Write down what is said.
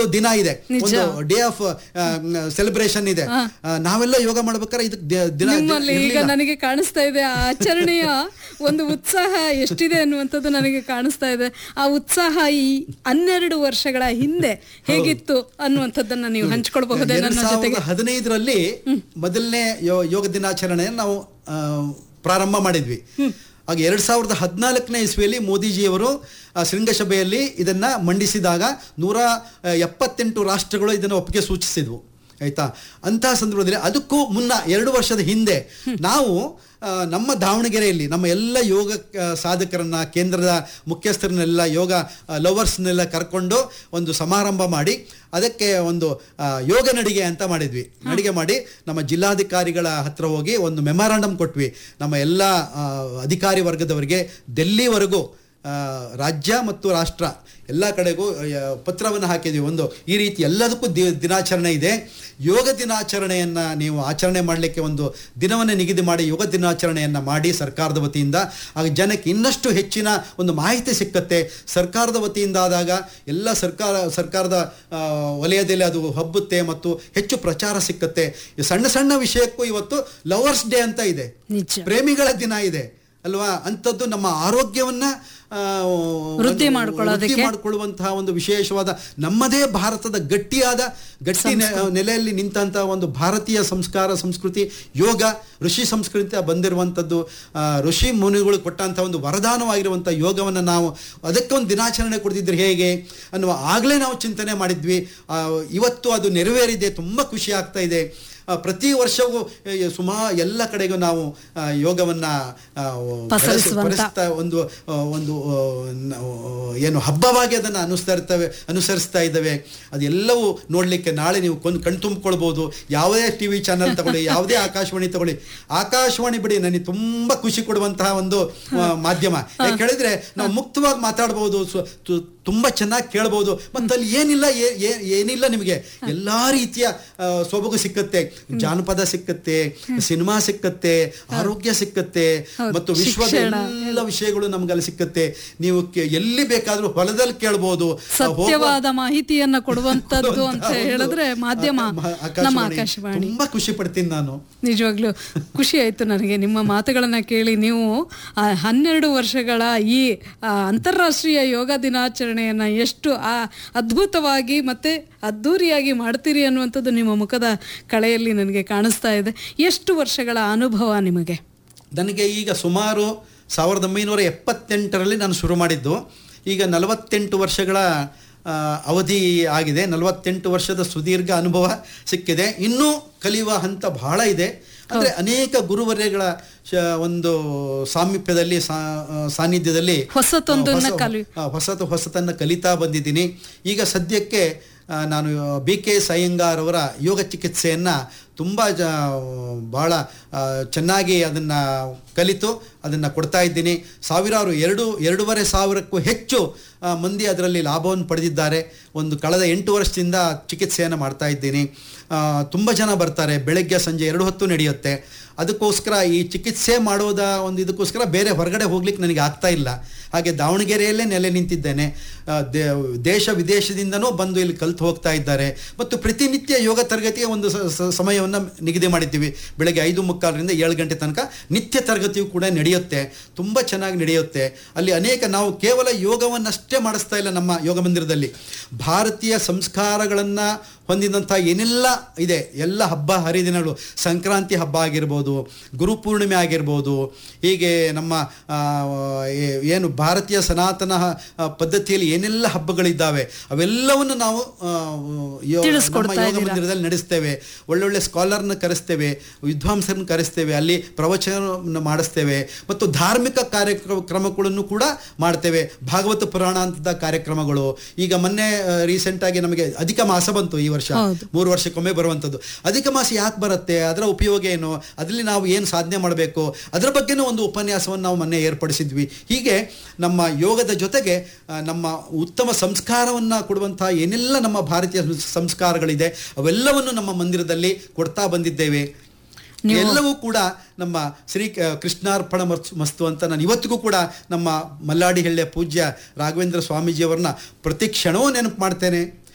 ದಿನ ಇದೆ ಒಂದು ಡೇ ಆಫ್ ಸೆಲೆಬ್ರೇಷನ್ ಇದೆ ಆ, ನಾವೆಲ್ಲ ಯೋಗ ಮಾಡ್ಬೇಕಾದ್ರೆ ಇದಕ್ಕೆ ದಿ- ದಿನ ನಿಮ್ಮಲ್ಲಿ ಈಗ ಇರ್ಲಿಲ್ಲ. ನನಗೆ ಕಾಣಿಸ್ತಾ ಇದೆ ಆ ಆಚರಣೆಯ ಒಂದು ಉತ್ಸಾಹ ಎಷ್ಟಿದೆ ಅನ್ನುವಂಥದ್ದು ನನಗೆ ಕಾಣಿಸ್ತಾ ಇದೆ ಆ ಉತ್ಸಾಹ ಈ ಹನ್ನೆರಡು ವರ್ಷಗಳ ಹಿಂದೆ ಹೇಗಿತ್ತು ಅನ್ನುವಂಥದ್ದನ್ನ ನೀವು ಹಂಚ್ಕೊಳ್ಬಹುದೇ ಎರಡ್ ನನ್ನ ಸಾವಿರದ ಜೊತೆಗೆ ಹದಿನೈದರಲ್ಲಿ ಮೊದಲನೇ ಯೋ- ಯೋಗ ದಿನಾಚರಣೆ ನಾವು ಆ, ಪ್ರಾರಂಭ ಮಾಡಿದ್ವಿ ಆಗ ಎರಡ್ ಸಾವಿರದ ಹದಿನಾಲ್ಕನೇ ಇಸ್ವಿಯಲ್ಲಿ ಮೋದಿಜಿಯವರು ಆ, ಶೃಂಗಸಭೆಯಲ್ಲಿ ಇದನ್ನ ಮಂಡಿಸಿದಾಗ ನೂರ ಆ, ಎಪ್ಪತ್ತೆಂಟು ರಾಷ್ಟ್ರಗಳು ಇದನ್ನು ಒಪ್ಪಿಗೆ ಸೂಚಿಸಿದ್ವು ಆಯ್ತಾ ಅಂತಹ ಸಂದರ್ಭದಲ್ಲಿ ಅದಕ್ಕೂ ಮುನ್ನ ಎರಡು ವರ್ಷದ ಹಿಂದೆ ನಾವು ಆ, ನಮ್ಮ ದಾವಣಗೆರೆಯಲ್ಲಿ ನಮ್ಮ ಎಲ್ಲ ಯೋಗ ಆ, ಸಾಧಕರನ್ನ ಕೇಂದ್ರದ ಮುಖ್ಯಸ್ಥರನ್ನೆಲ್ಲ ಯೋಗ ಲವರ್ಸ್ನೆಲ್ಲ ಕರ್ಕೊಂಡು ಒಂದು ಸಮಾರಂಭ ಮಾಡಿ ಅದಕ್ಕೆ ಒಂದು ಆ, ಯೋಗ ನಡಿಗೆ ಅಂತ ಮಾಡಿದ್ವಿ ನಡಿಗೆ ಮಾಡಿ ನಮ್ಮ ಜಿಲ್ಲಾಧಿಕಾರಿಗಳ ಹತ್ರ ಹೋಗಿ ಒಂದು ಮೆಮೊರಾಂಡಮ್ ಕೊಟ್ವಿ ನಮ್ಮ ಎಲ್ಲ ಆ, ಅಧಿಕಾರಿ ವರ್ಗದವರಿಗೆ ಡೆಲ್ಲಿವರೆಗೂ ಆ, ರಾಜ್ಯ ಮತ್ತು ರಾಷ್ಟ್ರ ಎಲ್ಲ ಕಡೆಗೂ ಪತ್ರವನ್ನು ಹಾಕಿದ್ವಿ ಒಂದು ಈ ರೀತಿ ಎಲ್ಲದಕ್ಕೂ ದಿ ದಿನಾಚರಣೆ ಇದೆ ಯೋಗ ದಿನಾಚರಣೆಯನ್ನು ನೀವು ಆಚರಣೆ ಮಾಡಲಿಕ್ಕೆ ಒಂದು ದಿನವನ್ನು ನಿಗದಿ ಮಾಡಿ ಯೋಗ ದಿನಾಚರಣೆಯನ್ನು ಮಾಡಿ ಸರ್ಕಾರದ ವತಿಯಿಂದ ಆಗ ಜನಕ್ಕೆ ಇನ್ನಷ್ಟು ಹೆಚ್ಚಿನ ಒಂದು ಮಾಹಿತಿ ಸಿಕ್ಕತ್ತೆ ಸರ್ಕಾರದ ವತಿಯಿಂದ ಆದಾಗ ಎಲ್ಲ ಸರ್ಕಾರ ಸರ್ಕಾರದ ಆ, ವಲಯದಲ್ಲಿ ಅದು ಹಬ್ಬುತ್ತೆ ಮತ್ತು ಹೆಚ್ಚು ಪ್ರಚಾರ ಸಿಕ್ಕತ್ತೆ ಈ ಸಣ್ಣ ಸಣ್ಣ ವಿಷಯಕ್ಕೂ ಇವತ್ತು ಲವರ್ಸ್ ಡೇ ಅಂತ ಇದೆ ನಿಜ ಪ್ರೇಮಿಗಳ ದಿನ ಇದೆ ಅಲ್ವಾ ಅಂಥದ್ದು ನಮ್ಮ ಆರೋಗ್ಯವನ್ನ ಆ, ವೃದ್ಧಿ ಒಂದು ಮಾಡ್ಕೊಳ್ಳೋದಕ್ಕೆ. ವೃದ್ಧಿ ಮಾಡಿಕೊಳ್ಳುವಂತಹ ಒಂದು ವಿಶೇಷವಾದ ನಮ್ಮದೇ ಭಾರತದ ಗಟ್ಟಿಯಾದ ಗಟ್ಟಿ ನೆ- ನೆಲೆಯಲ್ಲಿ ನಿಂತಹ ಒಂದು ಭಾರತೀಯ ಸಂಸ್ಕಾರ ಸಂಸ್ಕೃತಿ ಯೋಗ ಋಷಿ ಸಂಸ್ಕೃತಿ ಬಂದಿರುವಂಥದ್ದು ಆ, ಋಷಿ ಮುನಿಗಳು ಕೊಟ್ಟಂತಹ ಒಂದು ವರದಾನವಾಗಿರುವಂಥ ಯೋಗವನ್ನು ನಾವು ಅದಕ್ಕೆ ಒಂದು ದಿನಾಚರಣೆ ಕೊಡ್ತಿದ್ರೆ ಹೇಗೆ ಅನ್ನುವ ಆಗಲೇ ನಾವು ಚಿಂತನೆ ಮಾಡಿದ್ವಿ ಆ, ಇವತ್ತು ಅದು ನೆರವೇರಿದೆ ತುಂಬ ಖುಷಿ ಆಗ್ತಾ ಇದೆ ಆ, ಪ್ರತಿ ವರ್ಷವೂ ಸುಮಾ ಎಲ್ಲ ಕಡೆಗೂ ನಾವು ಆ, ಯೋಗವನ್ನ ಆ, ಪಸರಿಸುವಂತ. ಪರಸ್ತಾ ಒಂದು ಆ, ಒಂದು ಆ, ನ- ಏನು ಹಬ್ಬವಾಗಿ ಅದನ್ನು ಅನುಸ್ತಾ ಇರ್ತವೆ ಅನುಸರಿಸ್ತಾ ಇದ್ದೇವೆ ಅದೆಲ್ಲವೂ ನೋಡಲಿಕ್ಕೆ ನಾಳೆ ನೀವು ಕೊಂದು ಕಣ್ ತುಂಬಿಕೊಳ್ಬೋದು ಯಾವುದೇ ಟಿ ವಿ ಚಾನಲ್ ತಗೊಳ್ಳಿ ಯಾವುದೇ ಆಕಾಶವಾಣಿ ತಗೊಳ್ಳಿ ಆಕಾಶವಾಣಿ ಬಿಡಿ ನನಗೆ ತುಂಬ ಖುಷಿ ಕೊಡುವಂತಹ ಒಂದು ಆ, ಮಾಧ್ಯಮ ಯಾಕೆ ಹೇಳಿದ್ರೆ ನಾವು ಮುಕ್ತವಾಗಿ ಮಾತಾಡ್ಬೋದು ಸ್ವ- ತು- ತುಂಬಾ ಚೆನ್ನಾಗಿ ಕೇಳ್ಬೋದು ಮತ್ತೆ ಅಲ್ಲಿ ಏನಿಲ್ಲ ಏ- ಏ- ಏನಿಲ್ಲ ನಿಮಗೆ ಎಲ್ಲಾ ರೀತಿಯ ಆ, ಸೊಬಗು ಸಿಕ್ಕತ್ತೆ ಜಾನಪದ ಸಿಕ್ಕತ್ತೆ ಸಿನಿಮಾ ಸಿಕ್ಕತ್ತೆ ಆರೋಗ್ಯ ಸಿಕ್ಕತ್ತೆ ಮತ್ತು ವಿಶ್ವದ ಎಲ್ಲ ವಿಷಯಗಳು ನಮ್ಗೆ ಅಲ್ಲಿ ಸಿಕ್ಕತ್ತೆ ನೀವು ಕೆ- ಎಲ್ಲಿ ಬೇಕಾದ್ರೂ ಹೊಲದಲ್ಲಿ ಕೇಳ್ಬೋದು ಆ, ಹೋಗುವ- ಸತ್ಯವಾದ ಮಾಹಿತಿಯನ್ನ ಕೊಡುವಂತದ್ದು ಅಂತ ಒಂದು ಹೇಳಿದ್ರೆ ಮಾಧ್ಯಮ ಮ- ನಮ್ಮ ಆಕಾಶವಾಣಿ. ಆಕಾಶವಾಣಿ ತುಂಬಾ ಖುಷಿ ಪಡ್ತೀನಿ ನಾನು ನಿಜವಾಗ್ಲೂ ಖುಷಿ ಆಯ್ತು ನನಗೆ ನಿಮ್ಮ ಮಾತುಗಳನ್ನ ಕೇಳಿ ನೀವು ಆ ಹನ್ನೆರಡು ವರ್ಷಗಳ ಈ ಆ, ಅಂತಾರಾಷ್ಟ್ರೀಯ ಯೋಗ ದಿನಾಚರಣೆಯನ್ನ ಎಷ್ಟು ಆ ಅದ್ಭುತವಾಗಿ ಮತ್ತೆ ಅದ್ಧೂರಿಯಾಗಿ ಮಾಡ್ತೀರಿ ಅನ್ನುವಂಥದ್ದು ನಿಮ್ಮ ಮುಖದ ಕಳೆಯಲ್ಲಿ ನನಗೆ ಕಾಣಿಸ್ತಾ ಇದೆ ಎಷ್ಟು ವರ್ಷಗಳ ಅನುಭವ ನಿಮಗೆ ನನಗೆ ಈಗ ಸುಮಾರು ಸಾವಿರದ ಒಂಬೈನೂರ ಎಪ್ಪತ್ತೆಂಟರಲ್ಲಿ ನಾನು ಶುರು ಮಾಡಿದ್ದು ಈಗ ನಲವತ್ತೆಂಟು ವರ್ಷಗಳ ಆ, ಅವಧಿ ಆಗಿದೆ ನಲವತ್ತೆಂಟು ವರ್ಷದ ಸುದೀರ್ಘ ಅನುಭವ ಸಿಕ್ಕಿದೆ ಇನ್ನೂ ಕಲಿಯುವ ಹಂತ ಬಹಳ ಇದೆ ಅಂದರೆ ಅನೇಕ ಗುರುವರ್ಯಗಳ ಶ- ಒಂದು ಸಾಮೀಪ್ಯದಲ್ಲಿ ಸಾ- ಆ, ಸಾನ್ನಿಧ್ಯದಲ್ಲಿ ಹೊಸತೊಂದನ್ನ ಹೊಸ- ಕಲಿ ಆ, ಹೊಸತು ಹೊಸತನ್ನು ಕಲಿತಾ ಬಂದಿದ್ದೀನಿ ಈಗ ಸದ್ಯಕ್ಕೆ ಆ, ನಾನು ಬಿ ಕೆ ಸಯ್ಯಂಗಾರ್ ಅವರ ಯೋಗ ಚಿಕಿತ್ಸೆಯನ್ನು ತುಂಬ ಜ ಭಾಳ ಆ, ಚೆನ್ನಾಗಿ ಅದನ್ನು ಕಲಿತು ಅದನ್ನು ಕೊಡ್ತಾ ಇದ್ದೀನಿ ಸಾವಿರಾರು ಎರಡು ಎರಡೂವರೆ ಸಾವಿರಕ್ಕೂ ಹೆಚ್ಚು ಆ, ಮಂದಿ ಅದರಲ್ಲಿ ಲಾಭವನ್ನು ಪಡೆದಿದ್ದಾರೆ ಒಂದು ಕಳೆದ ಎಂಟು ವರ್ಷದಿಂದ ಚಿಕಿತ್ಸೆಯನ್ನು ಮಾಡ್ತಾ ಇದ್ದೀನಿ ತುಂಬ ಜನ ಬರ್ತಾರೆ ಬೆಳಗ್ಗೆ ಸಂಜೆ ಎರಡು ಹೊತ್ತು ನಡೆಯುತ್ತೆ ಅದಕ್ಕೋಸ್ಕರ ಈ ಚಿಕಿತ್ಸೆ ಮಾಡೋದ ಒಂದು ಇದಕ್ಕೋಸ್ಕರ ಬೇರೆ ಹೊರಗಡೆ ಹೋಗ್ಲಿಕ್ಕೆ ನನಗೆ ಆಗ್ತಾ ಇಲ್ಲ ಹಾಗೆ ದಾವಣಗೆರೆಯಲ್ಲೇ ನೆಲೆ ನಿಂತಿದ್ದೇನೆ ಆ, ದೇ- ದೇಶ ವಿದೇಶದಿಂದನೂ ಬಂದು ಇಲ್ಲಿ ಕಲ್ತು ಹೋಗ್ತಾ ಇದ್ದಾರೆ ಮತ್ತು ಪ್ರತಿನಿತ್ಯ ಯೋಗ ತರಗತಿಗೆ ಒಂದು ಸ- ಸ- ಸಮಯವನ್ನು ನಿಗದಿ ಮಾಡಿದ್ದೀವಿ ಬೆಳಗ್ಗೆ ಐದು ಮುಕ್ಕಾಲರಿಂದ ಏಳು ಗಂಟೆ ತನಕ ನಿತ್ಯ ತರಗತಿಯು ಕೂಡ ನಡೆಯುತ್ತೆ ತುಂಬ ಚೆನ್ನಾಗಿ ನಡೆಯುತ್ತೆ ಅಲ್ಲಿ ಅನೇಕ ನಾವು ಕೇವಲ ಯೋಗವನ್ನಷ್ಟೇ ಮಾಡಿಸ್ತಾ ಇಲ್ಲ ನಮ್ಮ ಯೋಗ ಮಂದಿರದಲ್ಲಿ ಭಾರತೀಯ ಸಂಸ್ಕಾರಗಳನ್ನು ಹೊಂದಿದಂಥ ಏನೆಲ್ಲ ಇದೆ ಎಲ್ಲ ಹಬ್ಬ ಹರಿದಿನಗಳು ಸಂಕ್ರಾಂತಿ ಹಬ್ಬ ಆಗಿರ್ಬೋದು ಗುರುಪೂರ್ಣಿಮೆ ಆಗಿರ್ಬೋದು ಹೀಗೆ ನಮ್ಮ ಆ, ಏ- ಏನು ಭಾರತೀಯ ಸನಾತನ ಆ, ಪದ್ಧತಿಯಲ್ಲಿ ಏನೆಲ್ಲ ಹಬ್ಬಗಳಿದ್ದಾವೆ ಅವೆಲ್ಲವನ್ನು ನಾವು ಆ, ಯೋ- ನಮ್ಮ ತಿಳಿಸ್ಕೊಡ್ತಾ ಯೋಗ ಮಂದಿರದಲ್ಲಿ ನಡೆಸ್ತೇವೆ ಒಳ್ಳೊಳ್ಳೆ ಸ್ಕಾಲರ್ನ ಕರೆಸ್ತೇವೆ ವಿದ್ವಾಂಸರನ್ನ ಕರೆಸ್ತೇವೆ ಅಲ್ಲಿ ಪ್ರವಚನ ಮಾಡಿಸ್ತೇವೆ ಮತ್ತು ಧಾರ್ಮಿಕ ಕಾರ್ಯಕ್ರಮಗಳನ್ನು ಕೂಡ ಮಾಡ್ತೇವೆ ಭಾಗವತ ಪುರಾಣ ಅಂತದ ಕಾರ್ಯಕ್ರಮಗಳು ಈಗ ಮೊನ್ನೆ ರೀಸೆಂಟ್ ಆಗಿ ನಮಗೆ ಅಧಿಕ ಮಾಸ ಬಂತು ಈ ವರ್ಷ ಹೌದು. ಮೂರು ವರ್ಷಕ್ಕೊಮ್ಮೆ ಬರುವಂಥದ್ದು ಅಧಿಕ ಮಾಸ ಯಾಕೆ ಬರುತ್ತೆ ಅದರ ಉಪಯೋಗ ಏನು ಅದರಲ್ಲಿ ನಾವು ಏನು ಸಾಧನೆ ಮಾಡಬೇಕು ಅದರ ಬಗ್ಗೆನೂ ಒಂದು ಉಪನ್ಯಾಸವನ್ನು ನಾವು ಮೊನ್ನೆ ಏರ್ಪಡಿಸಿದ್ವಿ ಹೀಗೆ ನಮ್ಮ ಯೋಗದ ಜೊತೆಗೆ ಆ, ನಮ್ಮ ಉತ್ತಮ ಸಂಸ್ಕಾರವನ್ನು ಕೊಡುವಂತಹ ಏನೆಲ್ಲ ನಮ್ಮ ಭಾರತೀಯ ಸಂಸ್ಕಾರಗಳಿದೆ ಅವೆಲ್ಲವನ್ನು ನಮ್ಮ ಮಂದಿರದಲ್ಲಿ ಕೊಡ್ತಾ ಬಂದಿದ್ದೇವೆ ಎಲ್ಲವೂ ಕೂಡ ನಮ್ಮ ಶ್ರೀ ಕ- ಕೃಷ್ಣಾರ್ಪಣ ಮರ್ಚ್- ಮಸ್ತು ಅಂತ ನಾನು ಇವತ್ತಿಗೂ ಕೂಡ ನಮ್ಮ ಮಲ್ಲಾಡಿಹಳ್ಳಿಯ ಪೂಜ್ಯ ರಾಘವೇಂದ್ರ ಸ್ವಾಮೀಜಿಯವರನ್ನ ಪ್ರತಿ ಕ್ಷಣವೂ ನೆನಪು ಮಾಡ್ತೇನೆ